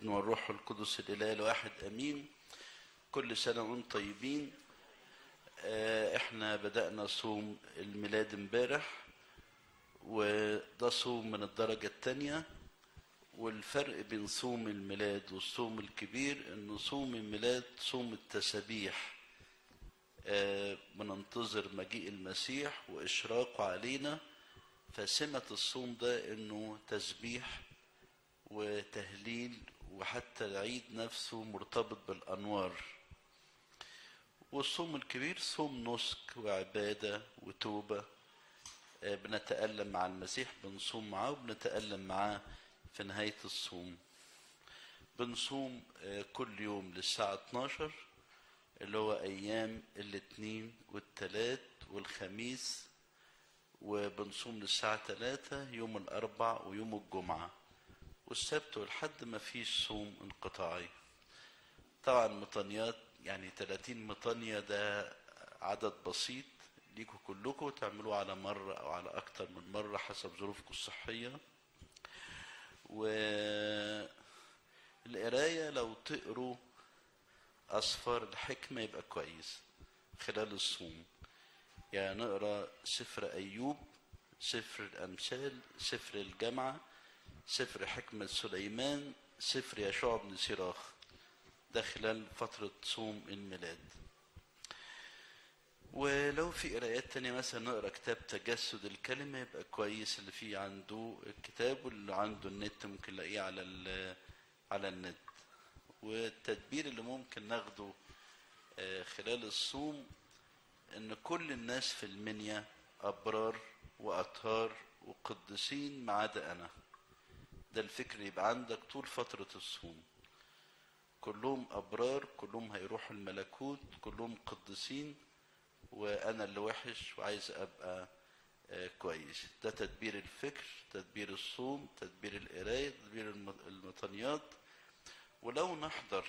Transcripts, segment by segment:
والابن والروح القدس الاله الواحد امين كل سنه وانتم طيبين آه، احنا بدانا صوم الميلاد امبارح وده صوم من الدرجه الثانيه والفرق بين صوم الميلاد والصوم الكبير ان صوم الميلاد صوم التسابيح آه، بننتظر مجيء المسيح واشراقه علينا فسمة الصوم ده انه تسبيح وتهليل وحتى العيد نفسه مرتبط بالانوار والصوم الكبير صوم نسك وعبادة وتوبة آه، بنتألم مع المسيح بنصوم معاه وبنتألم معاه في نهاية الصوم بنصوم آه، كل يوم للساعة 12 اللي هو أيام الاثنين والثلاث والخميس وبنصوم للساعة 3 يوم الأربع ويوم الجمعة والسبت والحد ما فيش صوم انقطاعي طبعا مطانيات يعني 30 مطانية ده عدد بسيط ليكوا كلكم تعملوه على مرة أو على أكتر من مرة حسب ظروفكم الصحية والقراية لو تقروا أسفار الحكمة يبقى كويس خلال الصوم يعني نقرا سفر أيوب سفر الأمثال سفر الجامعة سفر حكمة سليمان سفر يشوع بن سيراخ ده خلال فترة صوم الميلاد ولو في قرايات تانية مثلا نقرا كتاب تجسد الكلمة يبقى كويس اللي فيه عنده الكتاب واللي عنده النت ممكن نلاقيه على ال- على النت والتدبير اللي ممكن ناخده آه، خلال الصوم ان كل الناس في المنيا ابرار واطهار وقديسين ما عدا انا ده الفكر يبقى عندك طول فترة الصوم كلهم ابرار كلهم هيروحوا الملكوت كلهم قديسين وانا اللي وحش وعايز ابقى آه، كويس ده تدبير الفكر تدبير الصوم تدبير القرايه تدبير الم- المطنيات ولو نحضر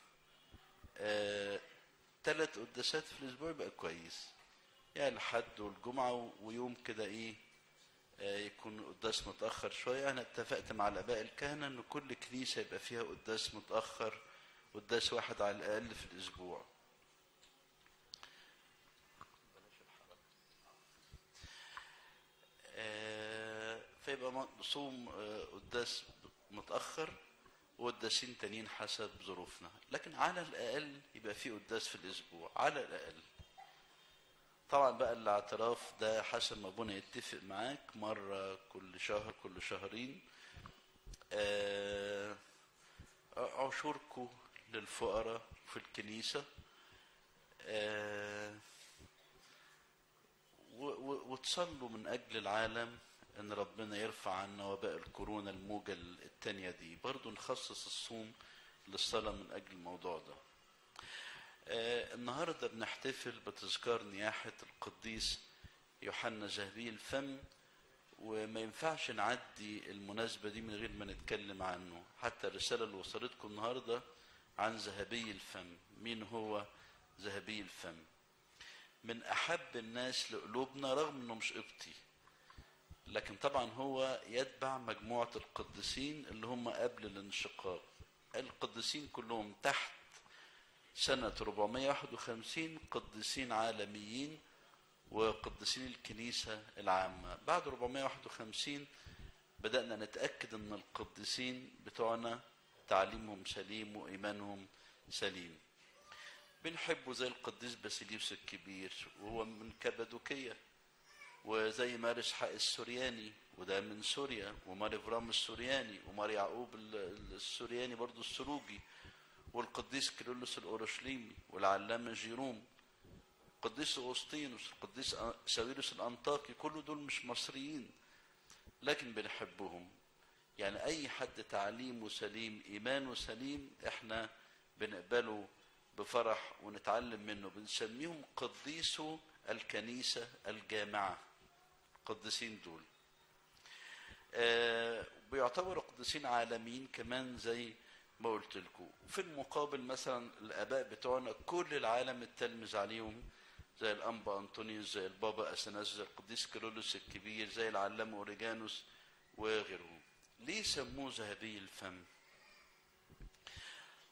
ثلاث قداسات في الاسبوع يبقى كويس يعني الحد والجمعه ويوم كده ايه آه، يكون قداس متاخر شويه انا اتفقت مع الاباء الكهنه ان كل كنيسه يبقى فيها قداس متاخر قداس واحد على الاقل في الاسبوع آه، فيبقى م- صوم آه، قداس متأخر وقداسين تانيين حسب ظروفنا لكن على الأقل يبقى في قداس في الأسبوع على الأقل طبعا بقى الاعتراف ده حسب ما ابونا يتفق معاك مرة كل شهر كل شهرين آه، عشوركم للفقراء في الكنيسة آه، و- و- وتصلوا من أجل العالم إن ربنا يرفع عنا وباء الكورونا الموجة التانية دي برضو نخصص الصوم للصلاة من أجل الموضوع ده آه النهاردة بنحتفل بتذكار نياحة القديس يوحنا ذهبي الفم وما ينفعش نعدي المناسبة دي من غير ما نتكلم عنه حتى الرسالة اللي وصلتكم النهاردة عن ذهبي الفم مين هو ذهبي الفم من احب الناس لقلوبنا رغم انه مش قبطي لكن طبعا هو يتبع مجموعه القديسين اللي هم قبل الانشقاق القديسين كلهم تحت سنة 451 قديسين عالميين وقديسين الكنيسة العامة بعد 451 بدأنا نتأكد أن القديسين بتوعنا تعليمهم سليم وإيمانهم سليم بنحبه زي القديس باسيليوس الكبير وهو من كبادوكية وزي مارس حق السورياني وده من سوريا وماري فرام السورياني وماري يعقوب ال- السورياني برضو السروجي والقديس كيرلس الأورشليمي والعلامة جيروم القديس أغسطينوس القديس أ- ساويرس الأنطاكي كل دول مش مصريين لكن بنحبهم يعني أي حد تعليمه سليم إيمانه سليم إحنا بنقبله بفرح ونتعلم منه بنسميهم قديسو الكنيسة الجامعة قديسين دول آه بيعتبروا قديسين عالميين كمان زي ما قلت لكم في المقابل مثلا الاباء بتوعنا كل العالم التلمذ عليهم زي الانبا انطونيوس زي البابا اثناس زي القديس كيرلس الكبير زي العلامه اوريجانوس وغيرهم ليه سموه ذهبي الفم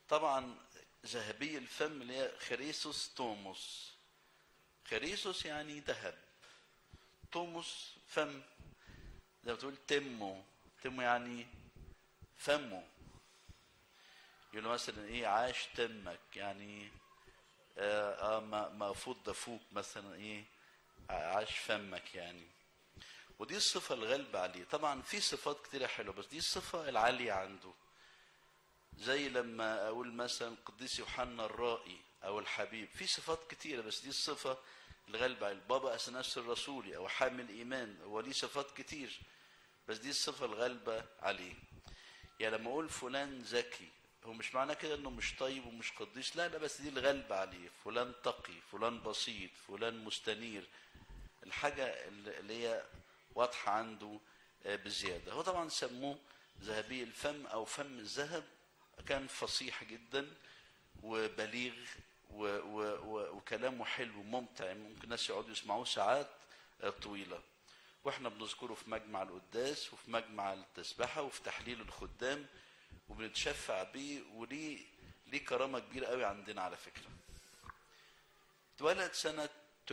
طبعا ذهبي الفم اللي هي خريسوس توموس خريسوس يعني ذهب توموس فم زي ما تقول تمو تمو يعني فمه يقولوا مثلا ايه عاش تمك يعني اه, آه ما ما فض فوق مثلا ايه عاش فمك يعني ودي الصفة الغالبة عليه طبعا في صفات كتيرة حلوة بس دي الصفة العالية عنده زي لما اقول مثلا القديس يوحنا الرائي او الحبيب في صفات كتيرة بس دي الصفة الغالبة عليه البابا اثناس الرسولي او حامل ايمان هو ليه صفات كتير بس دي الصفة الغالبة عليه يعني لما اقول فلان ذكي هو مش معنى كده انه مش طيب ومش قديس لا لا بس دي الغالبة عليه فلان تقي فلان بسيط فلان مستنير الحاجة اللي هي واضحة عنده بزيادة هو طبعا سموه ذهبي الفم او فم الذهب كان فصيح جدا وبليغ و و و وكلامه حلو وممتع ممكن الناس يقعدوا يسمعوه ساعات طويلة واحنا بنذكره في مجمع القداس وفي مجمع التسبحة وفي تحليل الخدام وبنتشفع بيه وليه ليه كرامة كبيرة قوي عندنا على فكرة اتولد سنة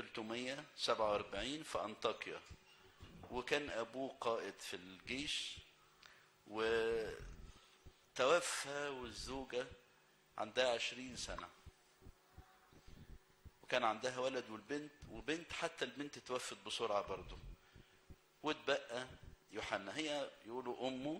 347 في أنطاكيا وكان أبوه قائد في الجيش وتوفى والزوجة عندها عشرين سنة وكان عندها ولد والبنت وبنت حتى البنت توفت بسرعة برضه واتبقى يوحنا هي يقولوا أمه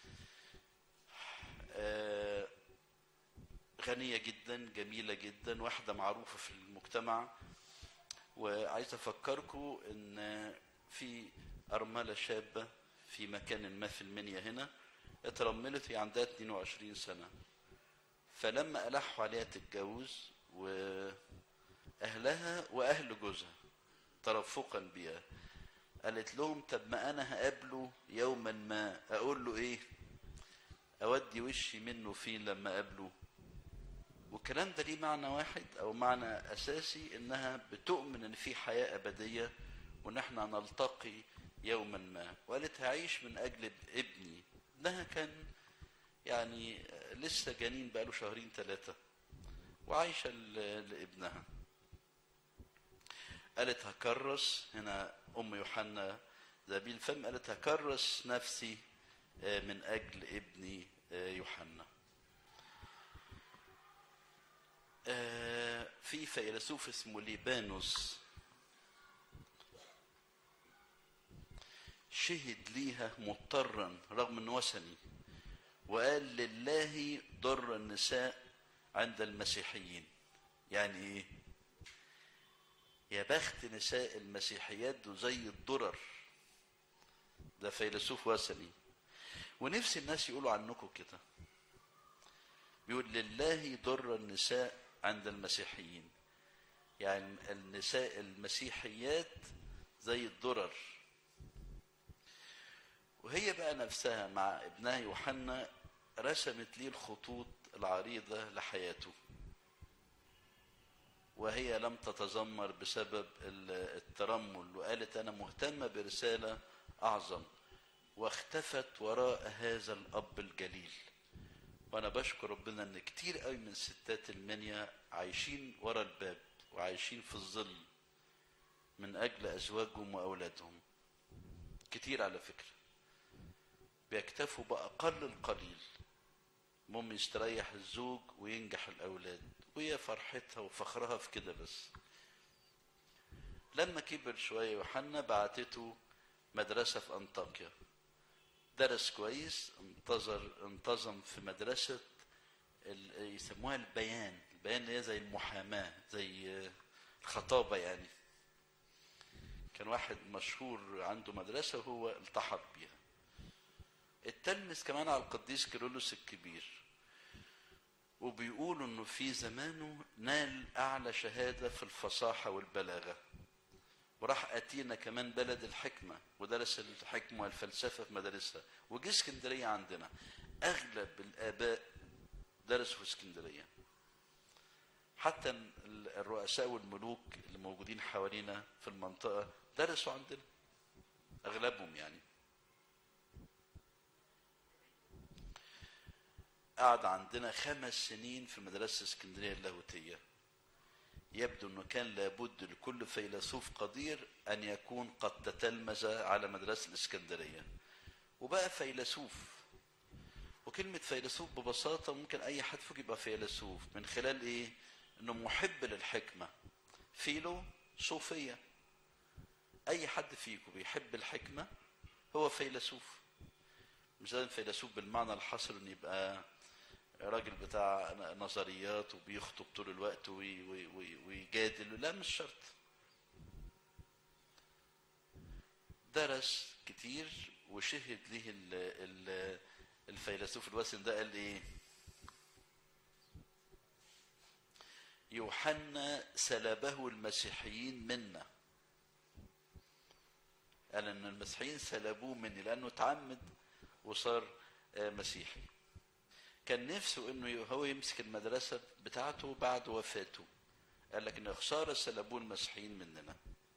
آه غنية جدا جميلة جدا واحدة معروفة في المجتمع وعايز أفكركم إن في أرملة شابة في مكان ما في المنيا هنا اترملت هي عندها 22 سنة فلما ألحوا عليها تتجوز وأهلها وأهل جوزها ترفقا بيها قالت لهم طب ما أنا هقابله يوما ما أقول له إيه أودي وشي منه فين لما أقابله والكلام ده ليه معنى واحد أو معنى أساسي إنها بتؤمن إن في حياة أبدية وإن إحنا نلتقي يوما ما وقالت هعيش من أجل ابني ابنها كان يعني لسه جنين بقاله شهرين ثلاثة وعايشة لابنها قالت هكرس هنا أم يوحنا ذبيل الفم قالت هكرس نفسي من أجل ابني يوحنا في فيلسوف اسمه ليبانوس شهد ليها مضطرا رغم انه وثني وقال لله ضر النساء عند المسيحيين يعني ايه يا بخت نساء المسيحيات دول زي الضرر ده فيلسوف وثني ونفس الناس يقولوا عنكم كده بيقول لله ضر النساء عند المسيحيين يعني النساء المسيحيات زي الضرر وهي بقى نفسها مع ابنها يوحنا رسمت لي الخطوط العريضة لحياته وهي لم تتذمر بسبب الترمل وقالت أنا مهتمة برسالة أعظم واختفت وراء هذا الأب الجليل وأنا بشكر ربنا إن كتير قوي من ستات المنيا عايشين ورا الباب وعايشين في الظل من أجل أزواجهم وأولادهم كتير على فكرة بيكتفوا بأقل القليل المهم يستريح الزوج وينجح الأولاد وهي فرحتها وفخرها في كده بس لما كبر شوية يوحنا بعتته مدرسة في أنطاكيا درس كويس انتظر انتظم في مدرسة يسموها البيان البيان اللي هي زي المحاماة زي الخطابة يعني كان واحد مشهور عنده مدرسة وهو التحق بيها التلمس كمان على القديس كيرلس الكبير وبيقولوا انه في زمانه نال اعلى شهاده في الفصاحه والبلاغه وراح اتينا كمان بلد الحكمه ودرس الحكمه والفلسفه في مدارسها وجه اسكندريه عندنا اغلب الاباء درسوا في اسكندريه حتى الرؤساء والملوك اللي موجودين حوالينا في المنطقه درسوا عندنا اغلبهم يعني قعد عندنا خمس سنين في مدرسة اسكندرية اللاهوتية يبدو أنه كان لابد لكل فيلسوف قدير أن يكون قد تتلمذ على مدرسة الإسكندرية وبقى فيلسوف وكلمة فيلسوف ببساطة ممكن أي حد فيكم يبقى فيلسوف من خلال إيه؟ إنه محب للحكمة فيلو صوفية أي حد فيكم بيحب الحكمة هو فيلسوف مش لازم فيلسوف بالمعنى الحصر إن يبقى راجل بتاع نظريات وبيخطب طول الوقت وي وي وي ويجادل لا مش شرط درس كتير وشهد ليه ال ال الفيلسوف الوثني ده قال ايه يوحنا سلبه المسيحيين منا قال ان المسيحيين سلبوه مني لانه اتعمد وصار مسيحي كان نفسه انه هو يمسك المدرسه بتاعته بعد وفاته قال لك ان خساره سلبوه المسيحيين مننا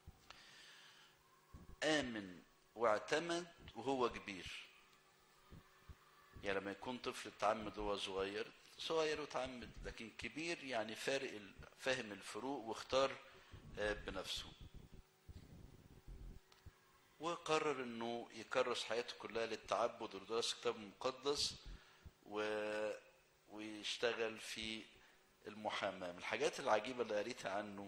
امن واعتمد وهو كبير يعني لما يكون طفل اتعمد وهو صغير صغير وتعمد لكن كبير يعني فارق فاهم الفروق واختار بنفسه وقرر انه يكرس حياته كلها للتعبد ودراسه الكتاب المقدس و... ويشتغل في المحاماه من الحاجات العجيبه اللي قريتها عنه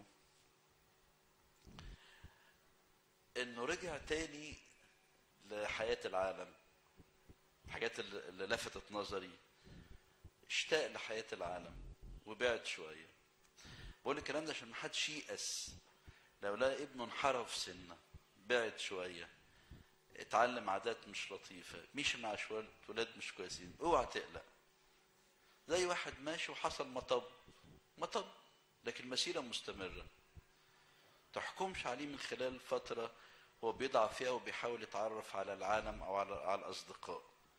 انه رجع تاني لحياه العالم الحاجات اللي لفتت نظري اشتاق لحياه العالم وبعد شويه بقول الكلام ده عشان ما حدش ييأس لو لقى ابنه انحرف سنه بعد شويه اتعلم عادات مش لطيفه مشي مع شويه ولاد مش كويسين اوعى تقلق زي واحد ماشي وحصل مطب مطب لكن مسيره مستمره تحكمش عليه من خلال فتره هو بيضعف فيها وبيحاول يتعرف على العالم او على على الاصدقاء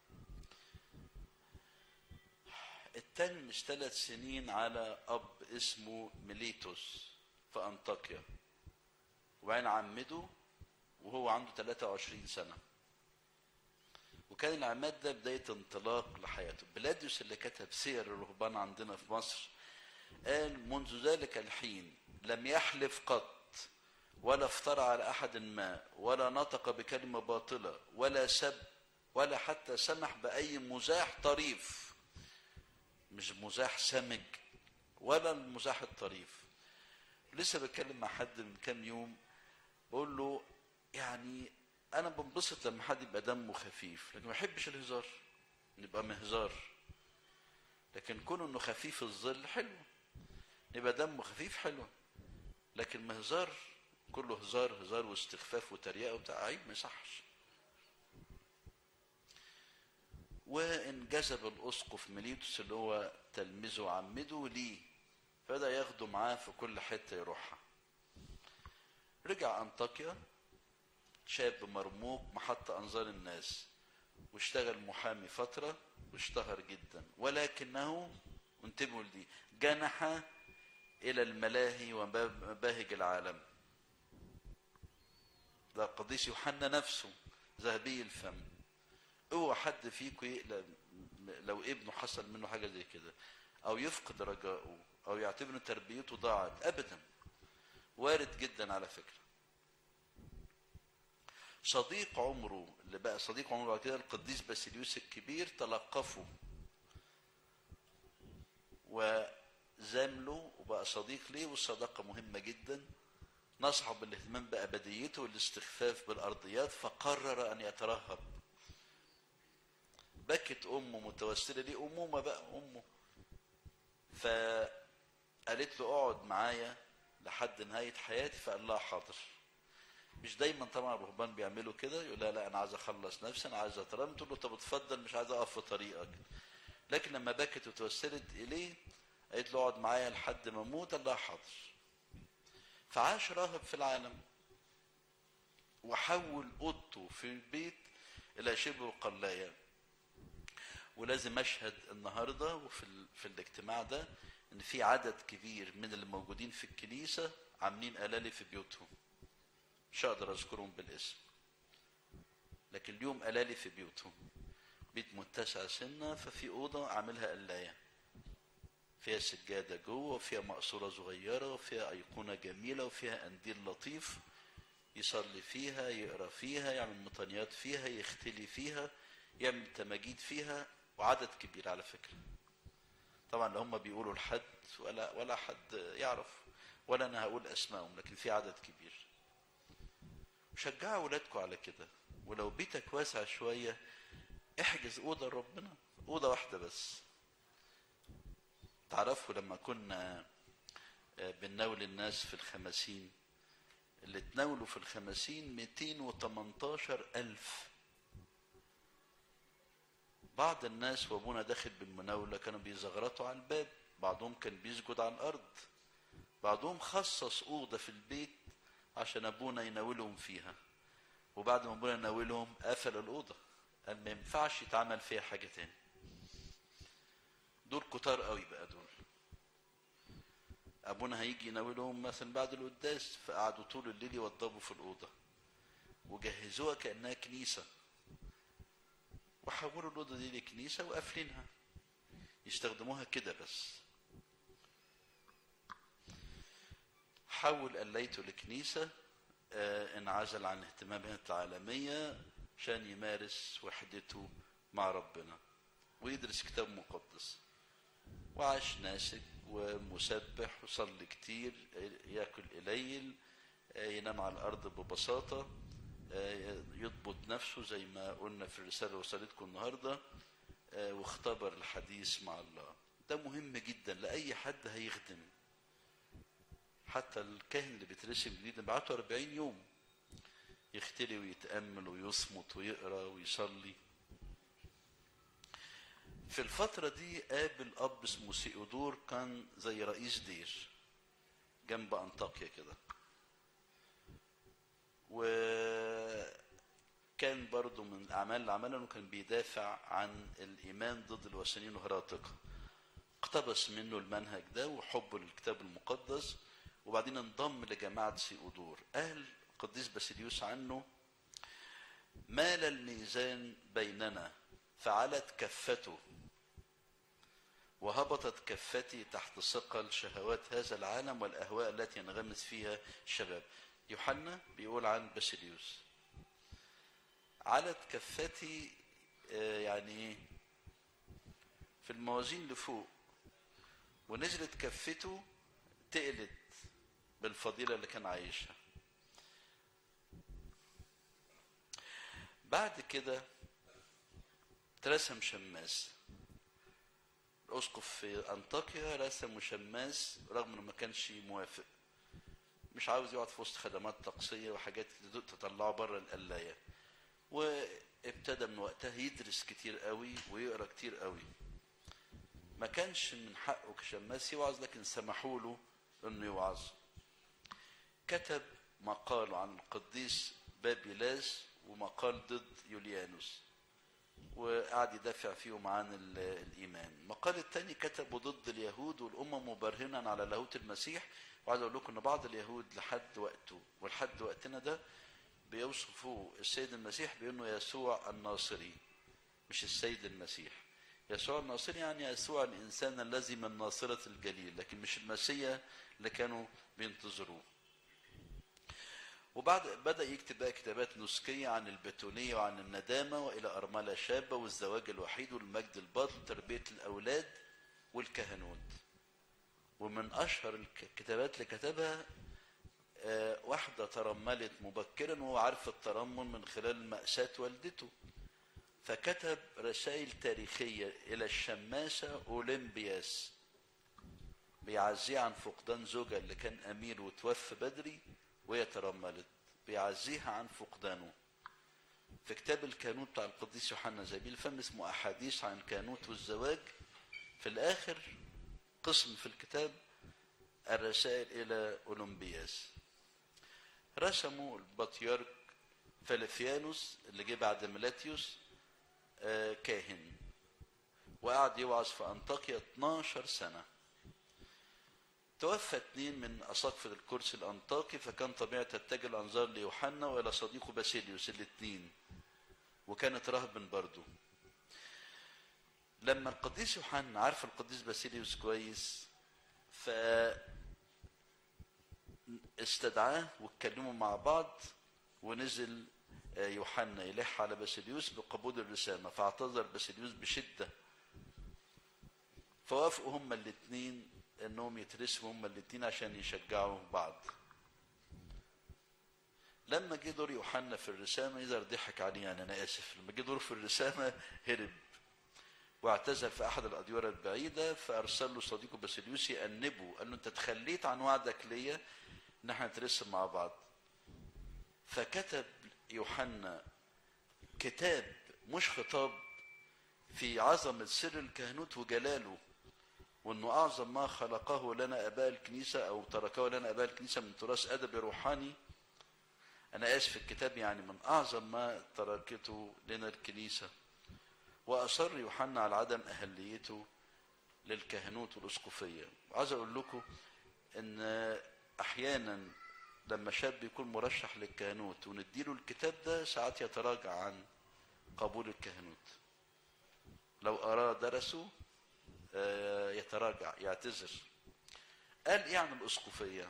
التلمس ثلاث سنين على اب اسمه ميليتوس في انطاكيا وبعدين عمده وهو عنده 23 سنة وكان العماد ده بداية انطلاق لحياته بلاديوس اللي كتب سير الرهبان عندنا في مصر قال منذ ذلك الحين لم يحلف قط ولا افترى على أحد ما ولا نطق بكلمة باطلة ولا سب ولا حتى سمح بأي مزاح طريف مش مزاح سمج ولا المزاح الطريف لسه بتكلم مع حد من كام يوم بقول له يعني انا بنبسط لما حد يبقى دمه خفيف لكن ما بحبش الهزار نبقى مهزار لكن كون انه خفيف الظل حلو يبقى دمه خفيف حلو لكن مهزار كله هزار هزار واستخفاف وتريقه وبتاع عيب ما يصحش وانجذب الاسقف ميليتوس اللي هو تلميذه وعمده ليه فبدا ياخده معاه في كل حته يروحها رجع انطاكيا شاب مرموق محط انظار الناس واشتغل محامي فتره واشتهر جدا ولكنه انتبهوا لدي جنح الى الملاهي ومباهج العالم ده قديس يوحنا نفسه ذهبي الفم اوعى حد فيكم يقلق لو ابنه حصل منه حاجه زي كده او يفقد رجائه او يعتبر ان تربيته ضاعت ابدا وارد جدا على فكره صديق عمره اللي بقى صديق عمره بعد كده القديس باسيليوس الكبير تلقفه وزامله وبقى صديق ليه والصداقه مهمه جدا نصحه بالاهتمام بابديته والاستخفاف بالارضيات فقرر ان يترهب بكت امه متوسله ليه امومه بقى امه فقالت له اقعد معايا لحد نهايه حياتي فقال لها حاضر مش دايما طبعا الرهبان بيعملوا كده يقول لها لا انا عايز اخلص نفسي انا عايز اترم تقول له طب اتفضل مش عايز اقف في طريقك لكن لما بكت وتوسلت اليه قالت له اقعد معايا لحد ما اموت قال لها حاضر فعاش راهب في العالم وحول اوضته في البيت الى شبه قلايه ولازم اشهد النهارده وفي ال... في الاجتماع ده ان في عدد كبير من اللي موجودين في الكنيسه عاملين قلالي في بيوتهم مش هقدر اذكرهم بالاسم لكن اليوم قلالي في بيوتهم بيت متسع سنة ففي أوضة عاملها قلاية فيها سجادة جوه وفيها مقصورة صغيرة وفيها أيقونة جميلة وفيها قنديل لطيف يصلي فيها يقرا فيها يعمل مطانيات فيها يختلي فيها يعمل تماجيد فيها وعدد كبير على فكرة طبعا لا هم بيقولوا لحد ولا ولا حد يعرف ولا انا هقول اسمائهم لكن في عدد كبير شجعوا ولادكم على كده ولو بيتك واسع شويه احجز اوضه لربنا اوضه واحده بس تعرفوا لما كنا بنناول الناس في الخمسين اللي تناولوا في الخمسين 218 ألف بعض الناس وابونا داخل بالمناولة كانوا بيزغرطوا على الباب بعضهم كان بيسجد على الأرض بعضهم خصص أوضة في البيت عشان أبونا يناولهم فيها وبعد ما أبونا يناولهم قفل الأوضة قال ما ينفعش يتعمل فيها حاجة تاني دول كتار قوي بقى دول ابونا هيجي يناولهم مثلا بعد القداس فقعدوا طول الليل يوضبوا في الاوضه وجهزوها كانها كنيسه وحولوا الاوضه دي لكنيسه وقافلينها يستخدموها كده بس حول قليته لكنيسه آه انعزل عن اهتمامات العالميه عشان يمارس وحدته مع ربنا ويدرس كتاب مقدس وعاش ناسك ومسبح وصلي كتير ياكل قليل ينام على الارض ببساطه يضبط نفسه زي ما قلنا في الرساله اللي وصلتكم النهارده واختبر الحديث مع الله ده مهم جدا لاي حد هيخدم حتى الكاهن اللي بيترسم جديد نبعته 40 يوم يختلي ويتامل ويصمت ويقرا ويصلي في الفترة دي قابل أب اسمه سيودور كان زي رئيس دير جنب أنطاكيا كده وكان برضو من الأعمال اللي عملها إنه كان بيدافع عن الإيمان ضد الوثنيين والهراطقة اقتبس منه المنهج ده وحبه للكتاب المقدس وبعدين انضم لجماعة سيودور قال قديس باسيليوس عنه مال الميزان بيننا فعلت كفته وهبطت كفتي تحت ثقل شهوات هذا العالم والاهواء التي ينغمس فيها الشباب يوحنا بيقول عن باسيليوس علت كفتي يعني في الموازين لفوق ونزلت كفته تقلت بالفضيلة اللي كان عايشها بعد كده ترسم شماس الاسقف في انطاكيا رسم شماس رغم انه ما كانش موافق مش عاوز يقعد في وسط خدمات طقسيه وحاجات تطلعه بره القلايه وابتدى من وقتها يدرس كتير قوي ويقرا كتير قوي ما كانش من حقه كشماس يوعظ لكن سمحوا له انه يوعظ كتب مقال عن القديس بابيلاس ومقال ضد يوليانوس وقعد يدافع فيهم عن الايمان المقال الثاني كتبه ضد اليهود والامم مبرهنا على لاهوت المسيح وعايز اقول لكم ان بعض اليهود لحد وقته ولحد وقتنا ده بيوصفوا السيد المسيح بانه يسوع الناصري مش السيد المسيح يسوع الناصري يعني يسوع الانسان الذي من ناصره الجليل لكن مش المسيا اللي كانوا بينتظروه وبعد بدا يكتب بقى كتابات نسكيه عن البتونيه وعن الندامه والى ارمله شابه والزواج الوحيد والمجد الباطل وتربيه الاولاد والكهنوت ومن اشهر الكتابات اللي كتبها آه واحده ترملت مبكرا وهو عارف الترمل من خلال ماساه والدته فكتب رسائل تاريخيه الى الشماسه اولمبياس بيعزيه عن فقدان زوجها اللي كان امير وتوفى بدري وهي ترملت بيعزيها عن فقدانه في كتاب الكانوت بتاع القديس يوحنا زبيل فم اسمه احاديث عن الكانوت والزواج في الاخر قسم في الكتاب الرسائل الى اولمبياس رسموا البطيارك فلفيانوس اللي جه بعد ميلاتيوس آه كاهن وقعد يوعظ في انطاكيا 12 سنه توفى اثنين من اساقفه الكرسي الانطاكي فكان طبيعي تتجه الانظار ليوحنا والى صديقه باسيليوس الاثنين وكانت رهبا برضه لما القديس يوحنا عارف القديس باسيليوس كويس ف استدعاه واتكلموا مع بعض ونزل آه، يوحنا يلح على باسيليوس بقبول الرسالة فاعتذر باسيليوس بشدة فوافقوا هما الاثنين انهم يترسموا هما الاثنين عشان يشجعوا بعض لما جه دور يوحنا في الرسامة يقدر ضحك عليه يعني انا اسف لما جه دور في الرسامة هرب واعتزل في احد الاديره البعيده فارسل له صديقه باسيليوس يأنبه قال له انت تخليت عن وعدك ليا ان احنا نترسم مع بعض فكتب يوحنا كتاب مش خطاب في عظمة سر الكهنوت وجلاله وانه اعظم ما خلقه لنا اباء الكنيسة او تركه لنا اباء الكنيسة من تراث ادبي روحاني انا اسف الكتاب يعني من اعظم ما تركته لنا الكنيسة واصر يوحنا على عدم اهليته للكهنوت والاسقفية وعايز اقول لكم ان احيانا لما شاب يكون مرشح للكهنوت ونديله الكتاب ده ساعات يتراجع عن قبول الكهنوت لو أراد درسه آه، يتراجع يعتذر قال ايه عن الاسقفيه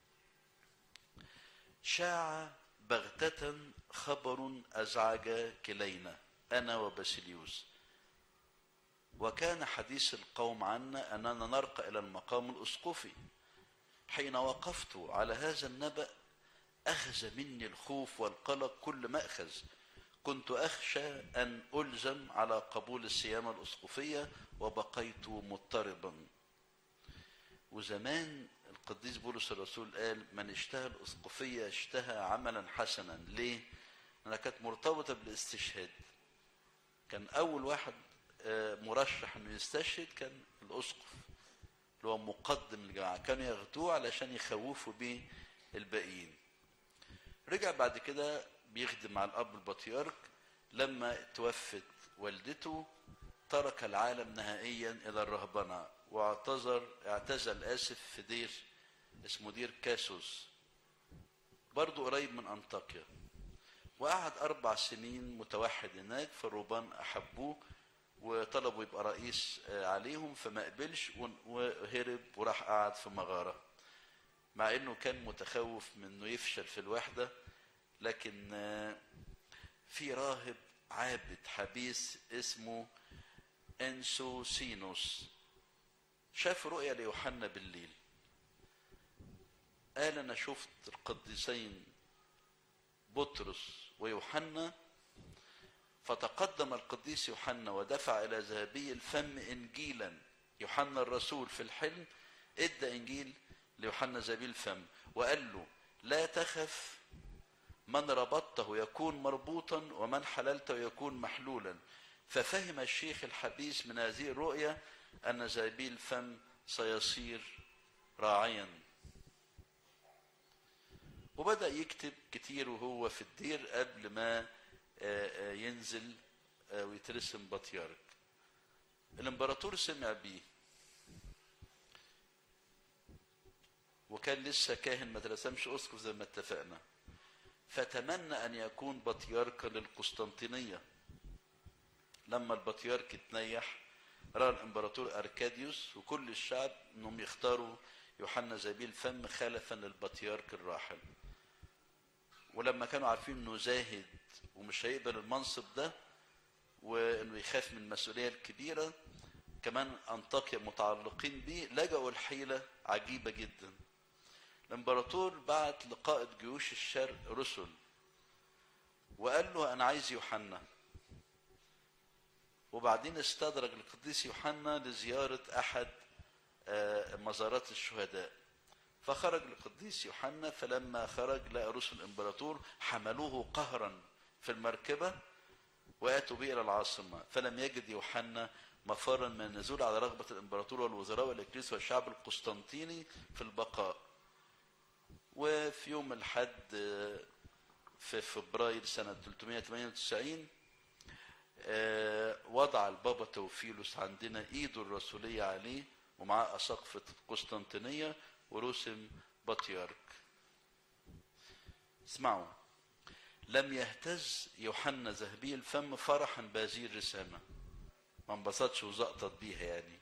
شاع بغتة خبر أزعج كلينا أنا وباسيليوس وكان حديث القوم عنا أننا نرقى إلى المقام الأسقفي حين وقفت على هذا النبأ أخذ مني الخوف والقلق كل مأخذ كنت أخشى أن ألزم على قبول السيامة الأسقفية وبقيت مضطربا وزمان القديس بولس الرسول قال من اشتهى الأسقفية اشتهى عملا حسنا ليه؟ لأنها كانت مرتبطة بالاستشهاد كان أول واحد آه، مرشح أنه يستشهد كان الأسقف اللي هو مقدم الجماعة كانوا ياخدوه علشان يخوفوا بيه الباقيين رجع بعد كده بيخدم مع الأب البطيارك لما توفت والدته ترك العالم نهائيا إلى الرهبنة واعتذر اعتزل آسف في دير اسمه دير كاسوس برضو قريب من أنطاكيا وقعد أربع سنين متوحد هناك فالرهبان أحبوه وطلبوا يبقى رئيس آه، عليهم فما قبلش ون- وهرب وراح قعد في مغارة مع انه كان متخوف من انه يفشل في الوحدة لكن آه، في راهب عابد حبيس اسمه انسوسينوس شاف رؤيا ليوحنا بالليل قال انا شفت القديسين بطرس ويوحنا فتقدم القديس يوحنا ودفع الى ذهبي الفم انجيلا يوحنا الرسول في الحلم ادى انجيل ليوحنا ذهبي الفم وقال له لا تخف من ربطته يكون مربوطا ومن حللته يكون محلولا ففهم الشيخ الحبيس من هذه الرؤيا ان ذهبي الفم سيصير راعيا وبدأ يكتب كتير وهو في الدير قبل ما آه، آه، ينزل آه، ويترسم بطيارك الامبراطور سمع بيه وكان لسه كاهن ما ترسمش اسقف زي ما اتفقنا فتمنى ان يكون بطياركا للقسطنطينيه لما البطيارك اتنيح راى الامبراطور اركاديوس وكل الشعب انهم يختاروا يوحنا زبيل فم خلفا للبطيارك الراحل ولما كانوا عارفين انه زاهد ومش هيقبل المنصب ده وانه يخاف من المسؤوليه الكبيره كمان انطاكيا متعلقين بيه لجأوا الحيله عجيبه جدا الامبراطور بعت لقائد جيوش الشرق رسل وقال له انا عايز يوحنا وبعدين استدرج القديس يوحنا لزياره احد آه، مزارات الشهداء فخرج القديس يوحنا فلما خرج لقى رسل الامبراطور حملوه قهرا في المركبه واتوا به الى العاصمه فلم يجد يوحنا مفرا من النزول على رغبه الامبراطور والوزراء والاكليس والشعب القسطنطيني في البقاء وفي يوم الحد آه، في فبراير سنه 398 آه، وضع البابا توفيلوس عندنا ايده الرسوليه عليه ومعاه اساقفه قسطنطينيه ورسم بطيارك اسمعوا لم يهتز يوحنا ذهبي الفم فرحا بهذه الرسامه ما انبسطش وزقطت بيها يعني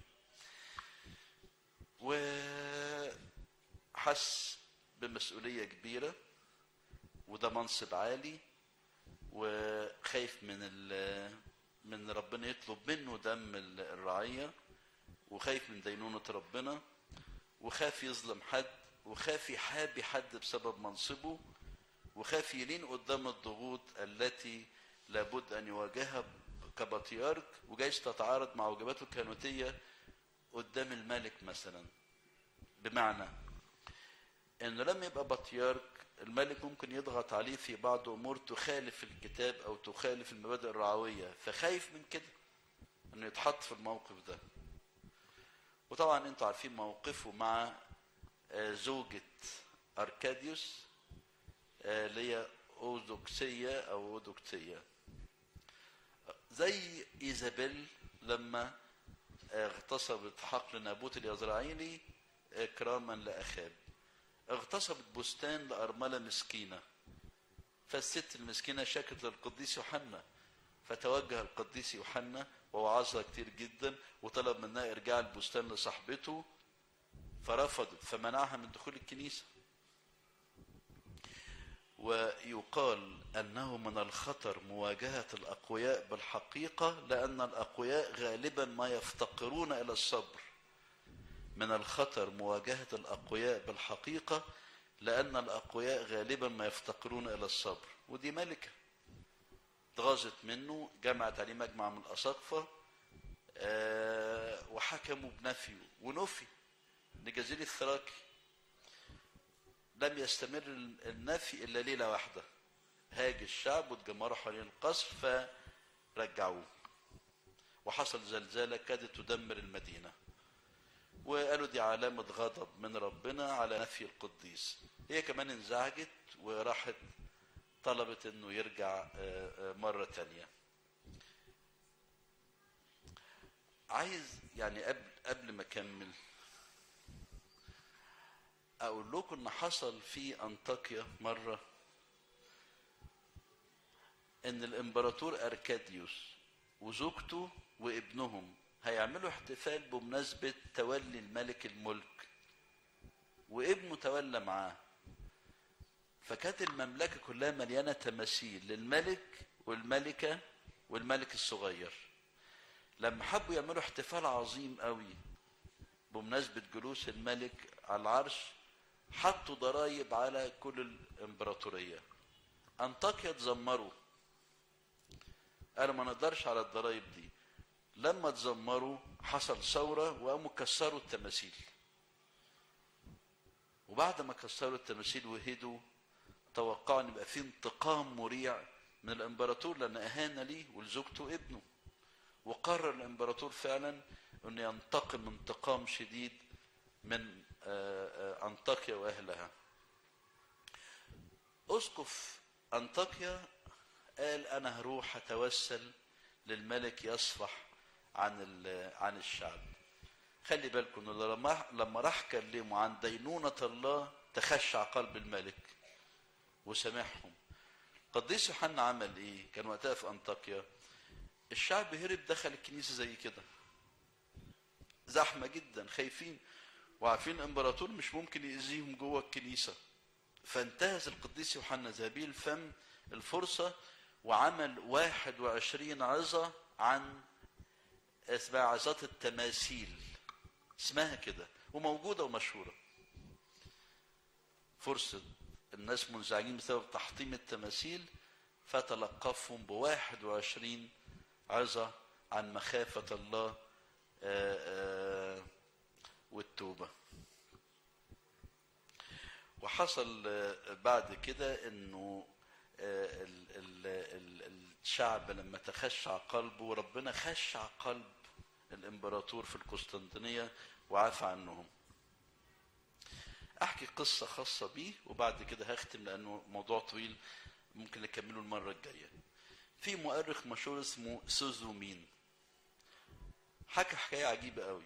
وحس بمسؤولية كبيرة وده منصب عالي وخايف من ال من ربنا يطلب منه دم الرعية وخايف من دينونة ربنا وخاف يظلم حد وخاف يحابي حد بسبب منصبه وخاف يلين قدام الضغوط التي لابد أن يواجهها كبطيارك وجايز تتعارض مع واجباته الكهنوتية قدام الملك مثلا بمعنى انه لما يبقى بطيارك الملك ممكن يضغط عليه في بعض امور تخالف الكتاب او تخالف المبادئ الرعويه فخايف من كده انه يتحط في الموقف ده وطبعا انتوا عارفين موقفه مع زوجة اركاديوس اللي هي اودوكسية او اودوكتية زي ايزابيل لما اغتصبت حقل نابوت اليزرعيلي اكراما لاخاب اغتصبت بستان لارمله مسكينه فالست المسكينه شكت للقديس يوحنا فتوجه القديس يوحنا ووعظها كتير جدا وطلب منها ارجاع البستان لصاحبته فرفضت فمنعها من دخول الكنيسه ويقال انه من الخطر مواجهه الاقوياء بالحقيقه لان الاقوياء غالبا ما يفتقرون الى الصبر من الخطر مواجهه الاقوياء بالحقيقه لان الاقوياء غالبا ما يفتقرون الى الصبر ودي ملكه اتغاظت منه جمعت عليه مجمع من الاساقفه أه وحكموا بنفيه ونفي لجزيره الثراكي لم يستمر النفي الا ليله واحده هاج الشعب واتجمعوا حوالين القصر فرجعوه وحصل زلزاله كادت تدمر المدينه وقالوا دي علامه غضب من ربنا على نفي القديس هي كمان انزعجت وراحت طلبت انه يرجع مره تانية عايز يعني قبل قبل ما اكمل اقول لكم ان حصل في انطاكيا مره ان الامبراطور اركاديوس وزوجته وابنهم هيعملوا احتفال بمناسبه تولي الملك الملك وابنه تولى معاه فكانت المملكه كلها مليانه تماثيل للملك والملكه والملك الصغير لما حبوا يعملوا احتفال عظيم قوي بمناسبه جلوس الملك على العرش حطوا ضرائب على كل الامبراطوريه انطاكيا تزمروا قالوا ما نقدرش على الضرائب دي لما تزمروا حصل ثوره وقاموا كسروا التماثيل وبعد ما كسروا التماثيل وهدوا توقعوا ان يبقى في انتقام مريع من الامبراطور لان اهان ليه ولزوجته وابنه وقرر الامبراطور فعلا انه ينتقم انتقام شديد من انطاكيا واهلها اسقف انطاكيا قال انا هروح اتوسل للملك يصفح عن عن الشعب خلي بالكم انه لما لما راح كلمه عن دينونه الله تخشع قلب الملك وسامحهم قديس يوحنا عمل ايه كان وقتها في انطاكيا الشعب هرب دخل الكنيسه زي كده زحمه جدا خايفين وعارفين الامبراطور مش ممكن يأذيهم جوه الكنيسه فانتهز القديس يوحنا ذهبي الفم الفرصه وعمل 21 عظه عن اسمها عظات التماثيل اسمها كده وموجوده ومشهوره فرصه الناس منزعجين بسبب تحطيم التماثيل فتلقفهم ب 21 عظة عن مخافة الله آآ آآ والتوبة وحصل بعد كده انه الشعب لما تخشع قلبه ربنا خشع قلب الامبراطور في القسطنطينية وعفى عنهم احكي قصه خاصه بيه وبعد كده هختم لانه موضوع طويل ممكن نكمله المره الجايه في مؤرخ مشهور اسمه سوزو مين حكى حكايه عجيبه قوي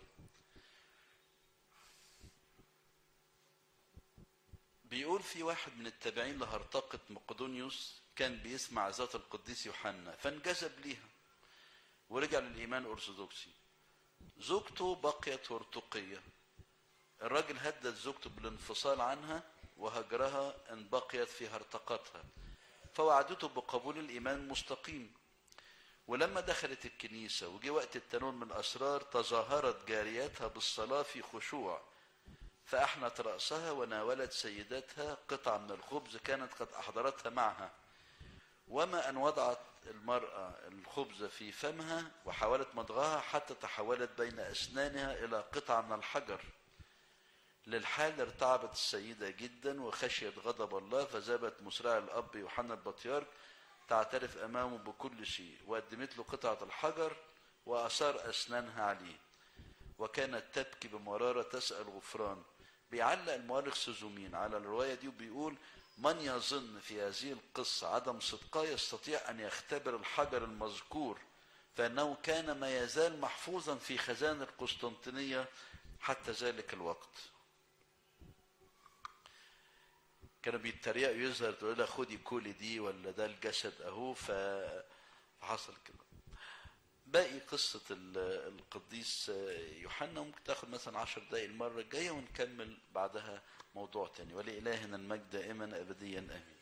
بيقول في واحد من التابعين لهرطقة مقدونيوس كان بيسمع ذات القديس يوحنا فانجذب ليها ورجع للإيمان الأرثوذكسي زوجته بقيت هرطقية الراجل هدد زوجته بالانفصال عنها وهجرها ان بقيت في هرطقتها فوعدته بقبول الايمان المستقيم ولما دخلت الكنيسة وجي وقت التنون من الأسرار تظاهرت جارياتها بالصلاة في خشوع فأحنت رأسها وناولت سيدتها قطعة من الخبز كانت قد أحضرتها معها وما أن وضعت المرأة الخبز في فمها وحاولت مضغها حتى تحولت بين أسنانها إلى قطعة من الحجر للحال ارتعبت السيدة جدا وخشيت غضب الله فذهبت مسرعة الأب يوحنا البطيارك تعترف أمامه بكل شيء وقدمت له قطعة الحجر وأثار أسنانها عليه وكانت تبكي بمرارة تسأل غفران بيعلق المؤرخ سوزومين على الرواية دي وبيقول من يظن في هذه القصة عدم صدقها يستطيع أن يختبر الحجر المذكور فإنه كان ما يزال محفوظا في خزانة القسطنطينية حتى ذلك الوقت كانوا بيتريقوا يظهر تقول لها خدي كولي دي ولا ده الجسد اهو فحصل كده باقي قصة القديس يوحنا ممكن تاخد مثلا عشر دقايق المرة الجاية ونكمل بعدها موضوع تاني ولإلهنا المجد دائما أبديا آمين